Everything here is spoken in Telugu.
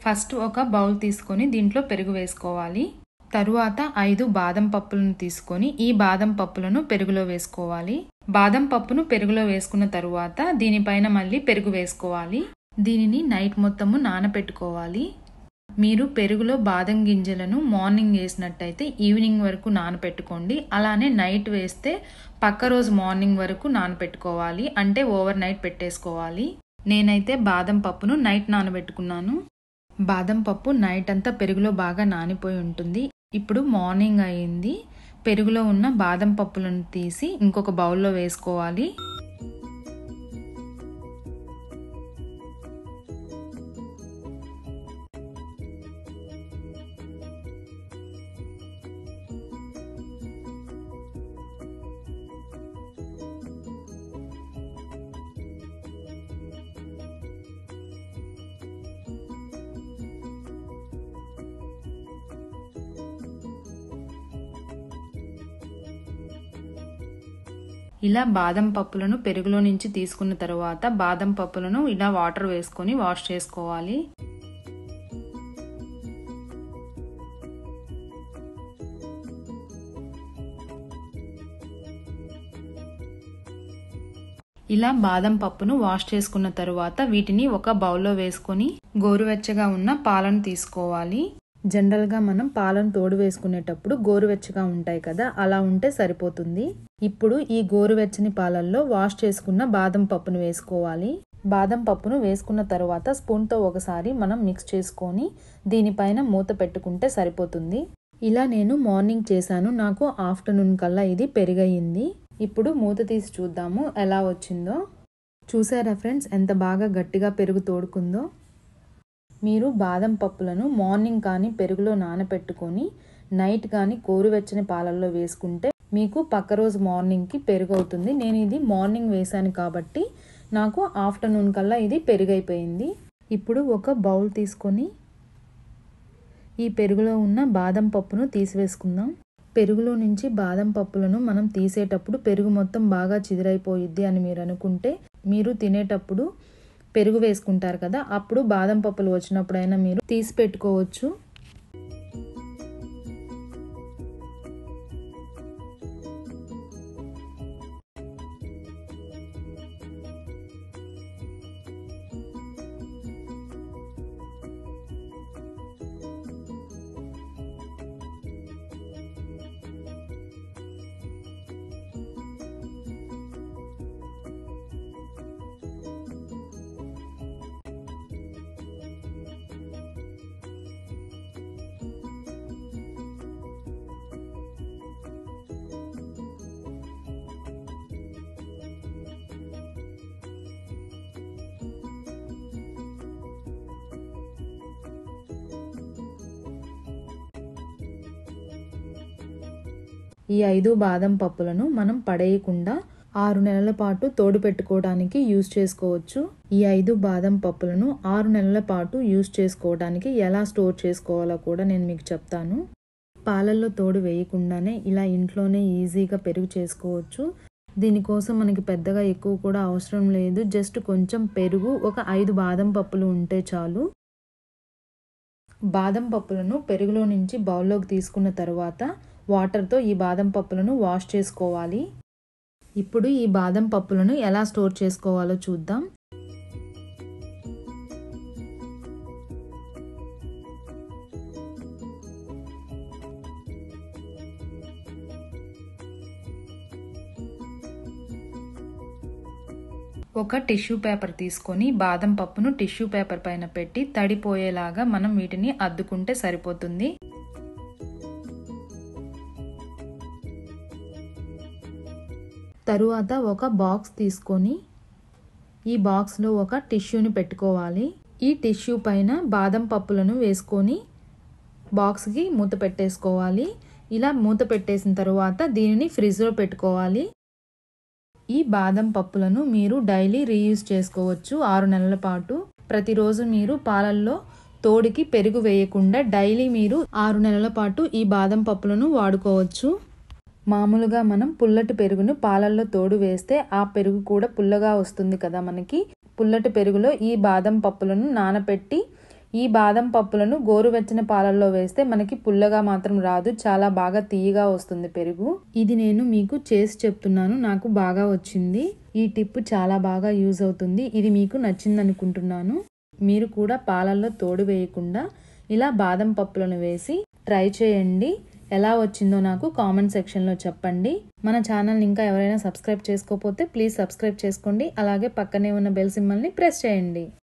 ఫస్ట్ ఒక బౌల్ తీసుకొని దీంట్లో పెరుగు వేసుకోవాలి తరువాత ఐదు బాదం పప్పులను తీసుకొని ఈ బాదం పప్పులను పెరుగులో వేసుకోవాలి బాదం పప్పును పెరుగులో వేసుకున్న తరువాత దీనిపైన మళ్ళీ పెరుగు వేసుకోవాలి దీనిని నైట్ మొత్తము నానపెట్టుకోవాలి మీరు పెరుగులో బాదం గింజలను మార్నింగ్ వేసినట్టయితే ఈవినింగ్ వరకు నానపెట్టుకోండి అలానే నైట్ వేస్తే పక్క రోజు మార్నింగ్ వరకు నానపెట్టుకోవాలి అంటే ఓవర్ నైట్ పెట్టేసుకోవాలి నేనైతే బాదం పప్పును నైట్ నానబెట్టుకున్నాను బాదం పప్పు నైట్ అంతా పెరుగులో బాగా నానిపోయి ఉంటుంది ఇప్పుడు మార్నింగ్ అయింది పెరుగులో ఉన్న బాదం పప్పులను తీసి ఇంకొక బౌల్లో వేసుకోవాలి ఇలా బాదం పప్పులను పెరుగులో నుంచి తీసుకున్న తర్వాత బాదం పప్పులను ఇలా వాటర్ వేసుకొని వాష్ చేసుకోవాలి ఇలా బాదం పప్పును వాష్ చేసుకున్న తరువాత వీటిని ఒక బౌల్లో వేసుకొని గోరువెచ్చగా ఉన్న పాలను తీసుకోవాలి జనరల్గా మనం పాలను తోడు వేసుకునేటప్పుడు గోరువెచ్చగా ఉంటాయి కదా అలా ఉంటే సరిపోతుంది ఇప్పుడు ఈ గోరువెచ్చని పాలల్లో వాష్ చేసుకున్న బాదం పప్పును వేసుకోవాలి బాదం పప్పును వేసుకున్న తర్వాత స్పూన్తో ఒకసారి మనం మిక్స్ చేసుకొని దీనిపైన మూత పెట్టుకుంటే సరిపోతుంది ఇలా నేను మార్నింగ్ చేశాను నాకు ఆఫ్టర్నూన్ కల్లా ఇది పెరిగయింది ఇప్పుడు మూత తీసి చూద్దాము ఎలా వచ్చిందో చూసారా ఫ్రెండ్స్ ఎంత బాగా గట్టిగా పెరుగు తోడుకుందో మీరు బాదం పప్పులను మార్నింగ్ కానీ పెరుగులో నానపెట్టుకొని నైట్ కానీ గోరువెచ్చని పాలల్లో వేసుకుంటే మీకు పక్క రోజు మార్నింగ్కి పెరుగు అవుతుంది నేను ఇది మార్నింగ్ వేశాను కాబట్టి నాకు ఆఫ్టర్నూన్ కల్లా ఇది పెరుగైపోయింది ఇప్పుడు ఒక బౌల్ తీసుకొని ఈ పెరుగులో ఉన్న బాదం పప్పును తీసివేసుకుందాం పెరుగులో నుంచి బాదం పప్పులను మనం తీసేటప్పుడు పెరుగు మొత్తం బాగా చిదిరైపోయిద్ది అని మీరు అనుకుంటే మీరు తినేటప్పుడు పెరుగు వేసుకుంటారు కదా అప్పుడు బాదం పప్పులు వచ్చినప్పుడైనా మీరు తీసి పెట్టుకోవచ్చు ఈ ఐదు బాదం పప్పులను మనం పడేయకుండా ఆరు నెలల పాటు తోడు పెట్టుకోవడానికి యూజ్ చేసుకోవచ్చు ఈ ఐదు బాదం పప్పులను ఆరు నెలల పాటు యూజ్ చేసుకోవడానికి ఎలా స్టోర్ చేసుకోవాలో కూడా నేను మీకు చెప్తాను పాలల్లో తోడు వేయకుండానే ఇలా ఇంట్లోనే ఈజీగా పెరుగు చేసుకోవచ్చు దీనికోసం మనకి పెద్దగా ఎక్కువ కూడా అవసరం లేదు జస్ట్ కొంచెం పెరుగు ఒక ఐదు బాదం పప్పులు ఉంటే చాలు బాదం పప్పులను పెరుగులో నుంచి బౌల్లోకి తీసుకున్న తర్వాత వాటర్తో ఈ బాదం పప్పులను వాష్ చేసుకోవాలి ఇప్పుడు ఈ బాదం పప్పులను ఎలా స్టోర్ చేసుకోవాలో చూద్దాం ఒక టిష్యూ పేపర్ తీసుకొని బాదం పప్పును టిష్యూ పేపర్ పైన పెట్టి తడిపోయేలాగా మనం వీటిని అద్దుకుంటే సరిపోతుంది తరువాత ఒక బాక్స్ తీసుకొని ఈ బాక్స్లో ఒక టిష్యూని పెట్టుకోవాలి ఈ టిష్యూ పైన బాదం పప్పులను వేసుకొని బాక్స్కి మూత పెట్టేసుకోవాలి ఇలా మూత పెట్టేసిన తర్వాత దీనిని ఫ్రిడ్జ్లో పెట్టుకోవాలి ఈ బాదం పప్పులను మీరు డైలీ రీయూజ్ చేసుకోవచ్చు ఆరు నెలల పాటు ప్రతిరోజు మీరు పాలల్లో తోడికి పెరుగు వేయకుండా డైలీ మీరు ఆరు నెలల పాటు ఈ బాదం పప్పులను వాడుకోవచ్చు మామూలుగా మనం పుల్లటి పెరుగును పాలల్లో తోడు వేస్తే ఆ పెరుగు కూడా పుల్లగా వస్తుంది కదా మనకి పుల్లటి పెరుగులో ఈ బాదం పప్పులను నానపెట్టి ఈ బాదం పప్పులను గోరువెచ్చని పాలల్లో వేస్తే మనకి పుల్లగా మాత్రం రాదు చాలా బాగా తీయగా వస్తుంది పెరుగు ఇది నేను మీకు చేసి చెప్తున్నాను నాకు బాగా వచ్చింది ఈ టిప్ చాలా బాగా యూజ్ అవుతుంది ఇది మీకు నచ్చింది అనుకుంటున్నాను మీరు కూడా పాలల్లో తోడు వేయకుండా ఇలా బాదం పప్పులను వేసి ట్రై చేయండి ఎలా వచ్చిందో నాకు కామెంట్ సెక్షన్లో చెప్పండి మన ఛానల్ని ఇంకా ఎవరైనా సబ్స్క్రైబ్ చేసుకోకపోతే ప్లీజ్ సబ్స్క్రైబ్ చేసుకోండి అలాగే పక్కనే ఉన్న బెల్ సింబల్ని ప్రెస్ చేయండి